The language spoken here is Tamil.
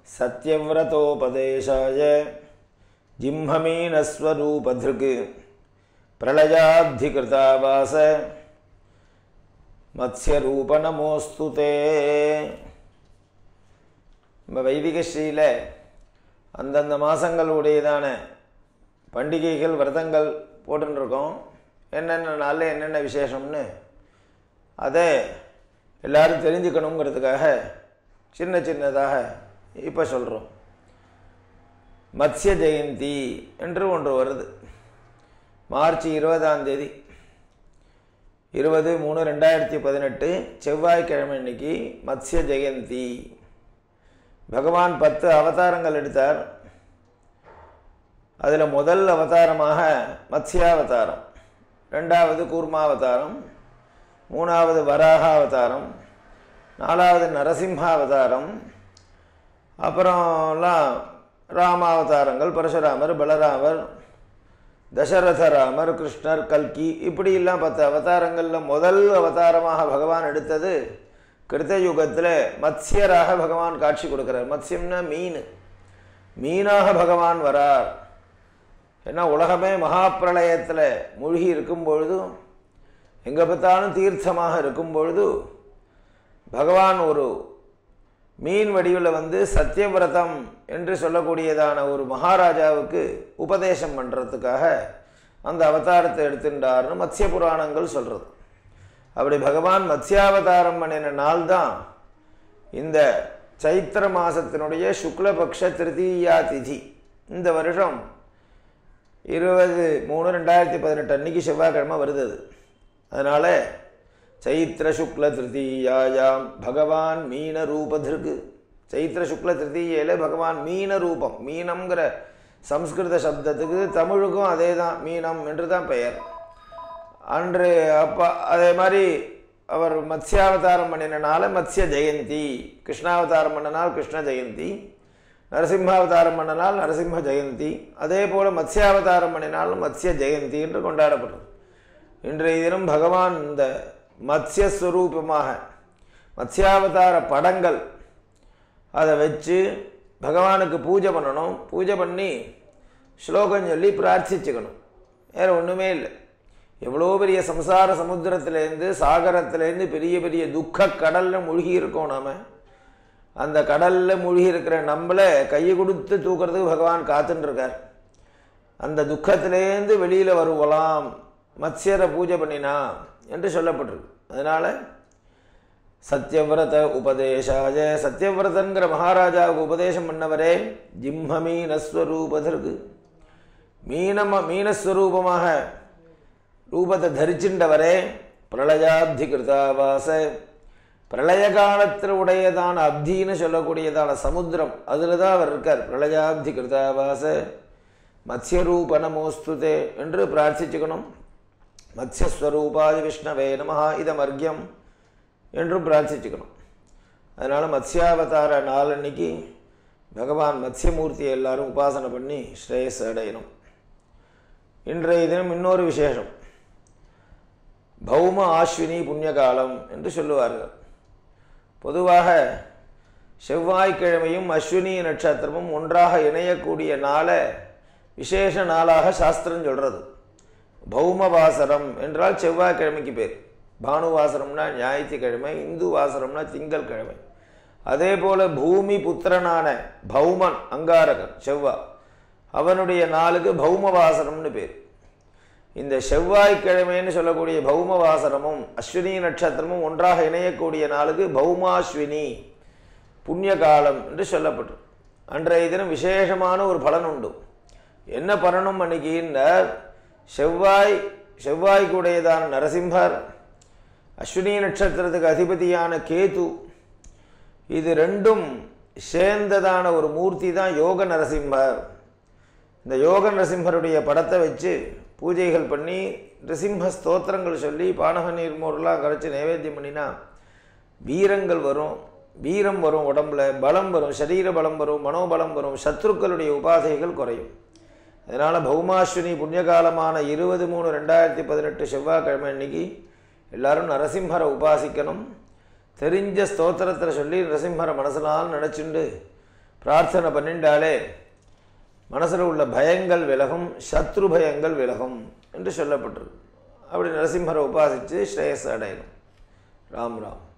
सत्यव्रतोपदेशाय जिह्ममीनस्वरूपधृक् प्रलयाब्धिकृतावास மத்ஸ்யரூபநமோஸ்து தே நம்ம வைதிக ஸ்ரீயில் அந்தந்த மாதங்களுடையதான பண்டிகைகள் விரதங்கள் போட்டுருக்கோம் என்னென்ன நாளில் என்னென்ன விசேஷம்னு அதை எல்லாரும் தெரிஞ்சுக்கணுங்கிறதுக்காக சின்ன சின்னதாக இப்போ சொல்கிறோம் மத்ஸ்ய ஜெயந்தி என்று ஒன்று வருது மார்ச் இருபதாம் தேதி இருபது மூணு ரெண்டாயிரத்தி பதினெட்டு செவ்வாய்க்கிழமை இன்னைக்கு மத்ஸ்ய ஜெயந்தி பகவான் பத்து அவதாரங்கள் எடுத்தார் அதில் முதல் அவதாரமாக மத்ஸ்யாவதாரம் ரெண்டாவது கூர்மாவதாரம் மூணாவது வராக அவதாரம் நாலாவது நரசிம்ஹாவதாரம் அப்புறம்லாம் ராமாவதாரங்கள் பரசுராமர் பலராமர் தசரத ராமர் கிருஷ்ணர் கல்கி இப்படியெல்லாம் பத்து அவதாரங்களில் முதல் அவதாரமாக பகவான் எடுத்தது கிருத்த யுகத்தில் மத்ஸ்யராக பகவான் காட்சி கொடுக்குறார் மத்ஸ்யம்னா மீன் மீனாக பகவான் வரார் ஏன்னா உலகமே மகாப்பிரளயத்தில் மூழ்கி இருக்கும் பொழுதும் எங்கே பார்த்தாலும் தீர்த்தமாக இருக்கும் பொழுது பகவான் ஒரு மீன் வடிவில் வந்து சத்தியவிரதம் என்று சொல்லக்கூடியதான ஒரு மகாராஜாவுக்கு உபதேசம் பண்ணுறதுக்காக அந்த அவதாரத்தை எடுத்துட்டார்னு மத்ஸ்ய புராணங்கள் சொல்கிறது அப்படி பகவான் மத்ஸ்யாவதாரம் பண்ணின நாள் தான் இந்த சைத்திர மாதத்தினுடைய சுக்லபக்ஷ திருத்தீயா திதி இந்த வருஷம் இருபது மூணு ரெண்டாயிரத்தி பதினெட்டு அன்னைக்கு செவ்வாய்க்கிழமை வருது அது அதனால் சைத்திர சுக்ல திருத்தீயாயாம் பகவான் மீன ரூபதிருக்கு சைத்திர சுக்ல திருத்தீயில பகவான் மீன ரூபம் மீனம்ங்கிற சம்ஸ்கிருத சப்தத்துக்கு தமிழுக்கும் அதே தான் மீனம் என்று தான் பெயர் அன்று அப்போ அதே மாதிரி அவர் மத்ஸ்யாவதாரம் பண்ணினால மத்ஸ்ய ஜெயந்தி கிருஷ்ணாவதாரம் பண்ணினால் கிருஷ்ண ஜெயந்தி நரசிம்மாவதாரம் பண்ணினால் நரசிம்ம ஜெயந்தி அதே போல் மத்ஸ்யாவதாரம் பண்ணினாலும் மத்ஸ்ய ஜெயந்தி என்று கொண்டாடப்படுறது இன்றைய தினம் பகவான் இந்த மத்ஸ்யஸ்வரூபமாக மத்ஸ்யாவதார படங்கள் அதை வச்சு பகவானுக்கு பூஜை பண்ணணும் பூஜை பண்ணி ஸ்லோகம் சொல்லி பிரார்த்திச்சுக்கணும் வேறு ஒன்றுமே இல்லை எவ்வளோ பெரிய சம்சார சமுத்திரத்திலேருந்து சாகரத்திலேருந்து பெரிய பெரிய துக்க கடலில் மூழ்கி இருக்கோம் நாம் அந்த கடலில் மூழ்கி இருக்கிற நம்மளை கையை கொடுத்து தூக்கிறதுக்கு பகவான் காத்துட்டுருக்கார் அந்த துக்கத்திலேருந்து வெளியில் வருவலாம் மத்ஸ்யரை பூஜை பண்ணினா என்று சொல்லப்பட்டிருக்கு அதனால் சத்யவிரத உபதேசாய சத்யவிரதங்கிற மகாராஜாவுக்கு உபதேசம் பண்ணவரே ஜிம்மமீனஸ்வரூபதற்கு மீனம மீனஸ்வரூபமாக ரூபத்தை தரிச்சின்றவரே பிரளயாப்தி கிருதாவாச பிரளய காலத்தில் உடையதான அப்தின்னு சொல்லக்கூடியதான சமுத்திரம் அதில் தான் அவர் இருக்கார் பிரளயாப்தி கிருதாவாச மத்ஸ்யரூப நமோஸ்துதே என்று பிரார்த்திச்சுக்கணும் மத்ஸ்யஸ்வரூபாய விஷ்ணவே நமஹா இதமர்க்கியம் என்றும் பிரார்த்திச்சுக்கணும் அதனால் மத்ஸ்யாவதார நாளன்னைக்கு பகவான் மத்ஸ்யமூர்த்தியை எல்லாரும் உபாசனை பண்ணி ஸ்ரேயஸ் அடையணும் இன்றைய தினம் இன்னொரு விசேஷம் பௌம ஆஸ்வினி புண்ணியகாலம் என்று சொல்லுவார்கள் பொதுவாக செவ்வாய்க்கிழமையும் அஸ்வினி நட்சத்திரமும் ஒன்றாக இணையக்கூடிய நாளை விசேஷ நாளாக சாஸ்திரம் சொல்கிறது பௌமவாசரம் என்றால் செவ்வாய்க்கிழமைக்கு பேர் பானுவாசரம்னா ஞாயிற்றுக்கிழமை இந்து வாசரம்னா திங்கள் கிழமை அதே போல பூமி புத்திரனான பௌமன் அங்காரகன் செவ்வா அவனுடைய நாளுக்கு பௌமவாசரம்னு பேர் இந்த செவ்வாய்க்கிழமைன்னு சொல்லக்கூடிய பௌமவாசரமும் அஸ்வினி நட்சத்திரமும் ஒன்றாக இணையக்கூடிய நாளுக்கு பௌமாஸ்வினி புண்ணிய காலம் என்று சொல்லப்பட்டு அன்றைய தினம் விசேஷமான ஒரு பலன் உண்டு என்ன பலனும் அன்னைக்குன்றார் செவ்வாய் செவ்வாய்க்குடையதான நரசிம்மர் அஸ்வினி நட்சத்திரத்துக்கு அதிபதியான கேது இது ரெண்டும் சேர்ந்ததான ஒரு மூர்த்தி தான் யோக நரசிம்மர் இந்த யோக நரசிம்மருடைய படத்தை வச்சு பூஜைகள் பண்ணி நரசிம்ம ஸ்தோத்திரங்கள் சொல்லி பானக நீர்மோரெலாம் கரைச்சி நைவேத்தியம் பண்ணினா வீரங்கள் வரும் வீரம் வரும் உடம்புல பலம் வரும் சரீர பலம் வரும் மனோபலம் வரும் சத்ருக்களுடைய உபாதைகள் குறையும் அதனால் பௌமாஸ்வினி புண்ணியகாலமான இருபது மூணு ரெண்டாயிரத்தி பதினெட்டு செவ்வாய்க்கிழமை அன்னைக்கு எல்லாரும் நரசிம்மரை உபாசிக்கணும் தெரிஞ்ச ஸ்தோத்திரத்தில் சொல்லி நரசிம்மரை மனசனால் நினச்சிண்டு பிரார்த்தனை பண்ணிட்டாலே மனசில் உள்ள பயங்கள் விலகும் சத்ரு பயங்கள் விலகும் என்று சொல்லப்பட்டிருக்கு அப்படி நரசிம்மரை உபாசித்து ஸ்ரேயஸ் அடையணும் ராம் ராம்